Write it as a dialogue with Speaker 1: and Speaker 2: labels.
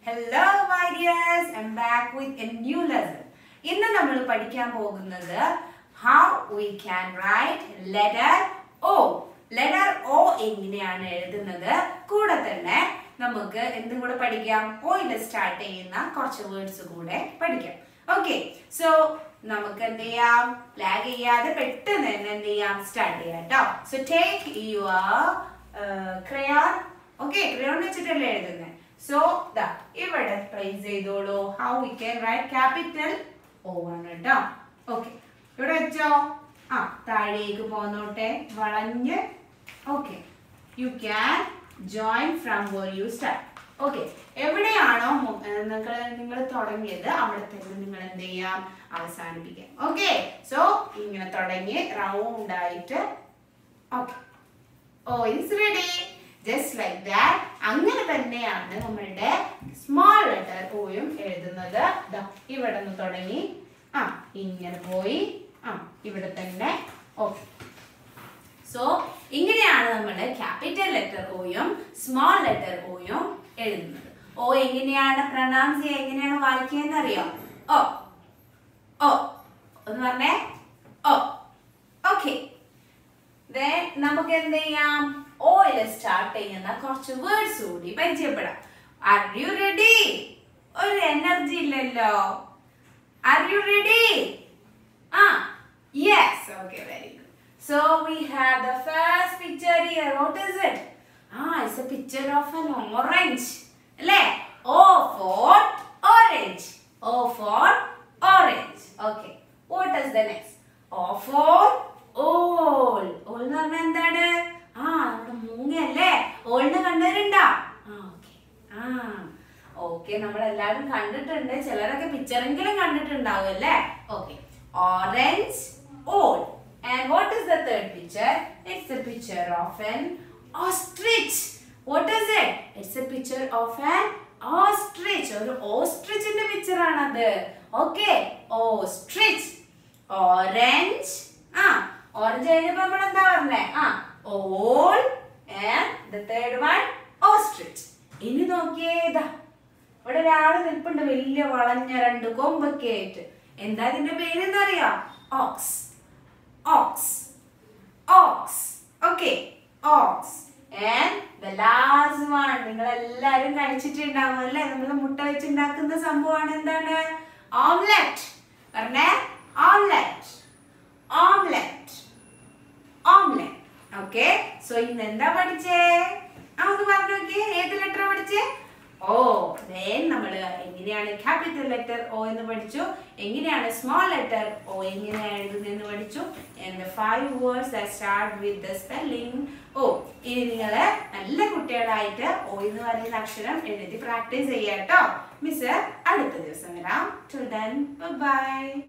Speaker 1: hello my dears I am back with a new lesson ഇന്ന് നമ്മൾ പഠിക്കാൻ പോകുന്നത് how we can write letter O letter O എങ്ങനെയാണ് എഴുതുന്നത് കൂടെ തന്നെ നമുക്ക് എന്തും കൂടെ പഠിക്കാം ഓയിൽ സ്റ്റാർട്ട് ചെയ്യുന്ന കുറച്ച് വേർഡ്സ് കൂടെ പഠിക്കാം ഓക്കെ സോ നമുക്ക് എന്ത് ചെയ്യാം ലാഗ് ചെയ്യാതെ പെട്ടെന്ന് തന്നെ എന്ത് ചെയ്യാം സ്റ്റാർട്ട് ചെയ്യാം കേട്ടോ so take your crayon okay crayon വെച്ചിട്ടല്ലേ എഴുതുന്നത് സോ ദാ ഇവിടെ പ്ലേസ് ചെയ്തോളൂ how we can write capital O ആണ് കേട്ടോ ഓക്കെ ഇവിടെ വെച്ചോ ആ താഴേക്ക് പോന്നോട്ടെ വളഞ്ഞ് okay you can join from where you start okay എവിടെയാണോ നിങ്ങൾ നിങ്ങൾ തുടങ്ങിയത് അവിടെ തന്നെ നിങ്ങൾ എന്ത് ചെയ്യാം അവസാനിപ്പിക്കാം ഓക്കെ സോ ഇങ്ങനെ തുടങ്ങി റൗണ്ട് ആയിട്ട് okay O it's ready just like that അങ്ങനെ തന്നെയാണ് നമ്മളുടെ സ്മോൾ ലെറ്റർ ഓയും എഴുതുന്നത് ദാ ഇവിടെ നിന്ന് തുടങ്ങി ആ ഇങ്ങനെ പോയി ആ ഇവിടെ തന്നെ ഓക്കെ സോ ഇങ്ങനെയാണ് നമ്മൾ ക്യാപിറ്റൽ ലെറ്റർ ഓയും സ്മോൾ ലെറ്റർ ഓയും എഴുതുന്നത് ഓ എങ്ങനെയാണ് പ്രൊണൗൺസ് ചെയ്യുക എങ്ങനെയാണ് വായിക്കുക അറിയോ ഓ ഓ ഒന്ന് പറഞ്ഞേ ഓ ഓക്കെ നമുക്ക് എന്ത് ചെയ്യാം ഓയിൽ സ്റ്റാർട്ട് ചെയ്യുന്ന കുറച്ച് വേർഡ്സ് കൂടി പരിചയപ്പെടാം ആർ യു റെഡി ഒരു എനർജി ഇല്ലല്ലോ ആർ യു റെഡി ആ yes okay very good so we have the first picture here what is it ആ it's a picture of an orange അല്ലേ O for orange O for orange okay what is the next O for owl owl owl പറഞ്ഞാൽ എന്താണ് ആ നമ്മുടെ മൂങ്ങയല്ലേ ഓളിനെ കണ്ടവരുണ്ടോ ആ okay ആ okay നമ്മൾ എല്ലാവരും കണ്ടിട്ടുണ്ട് ചിലരൊക്കെ പിക്ചറെങ്കിലും കണ്ടിട്ടുണ്ടാവും അല്ലേ okay orange owl and what is the third picture it's a picture of an ostrich what is it it's a picture of an ostrich ഒരു ഓസ്ട്രിച്ചിന്റെ പിക്ചർ ആണത് ഓക്കെ ഓസ്ട്രിച്ച് ഓറഞ്ച് ആ ഓറഞ്ച് കഴിഞ്ഞപ്പോ നമ്മൾ എന്താ പറഞ്ഞേ ആ owl and the third one ostrich ഇനി നോക്കിയേതാ ഇവിടെ ഒരാള് നിൽപ്പുണ്ട് വലിയ വളഞ്ഞ രണ്ട് കൊമ്പൊക്കെ ആയിട്ട് എന്താ ഇതിന്റെ പേര് എന്താ ox ox ox okay ox and the last one നിങ്ങൾ എല്ലാരും കഴിച്ചിട്ടുണ്ടാവും അല്ലേ നമ്മൾ മുട്ട വെച്ചുണ്ടാക്കുന്ന സംഭവമാണ് എന്താണ് ഓംലെറ്റ് പറഞ്ഞേ omelette omelette omelette okay so ഇന്ന് എന്താ പഠിച്ചേ ആ ഒന്ന് പറഞ്ഞു നോക്കിയേ ഏത് ലെറ്റർ പഠിച്ചേ ഓ then നമ്മൾ എങ്ങനെയാണ് ക്യാപിറ്റൽ ലെറ്റർ ഓ എന്ന് പഠിച്ചു എങ്ങനെയാണ് സ്മോൾ ലെറ്റർ ഓ എങ്ങനെയാണ് എഴുതുന്നതെന്ന് പഠിച്ചു and five words that start with the spelling O ഇനി നിങ്ങൾ നല്ല കുട്ടികളായിട്ട് ഓ എന്ന് പറയുന്ന അക്ഷരം എഴുതി പ്രാക്ടീസ് ചെയ്യാട്ടോ മിസ് അടുത്ത ദിവസം വരാം ടു ദൻ ബൈ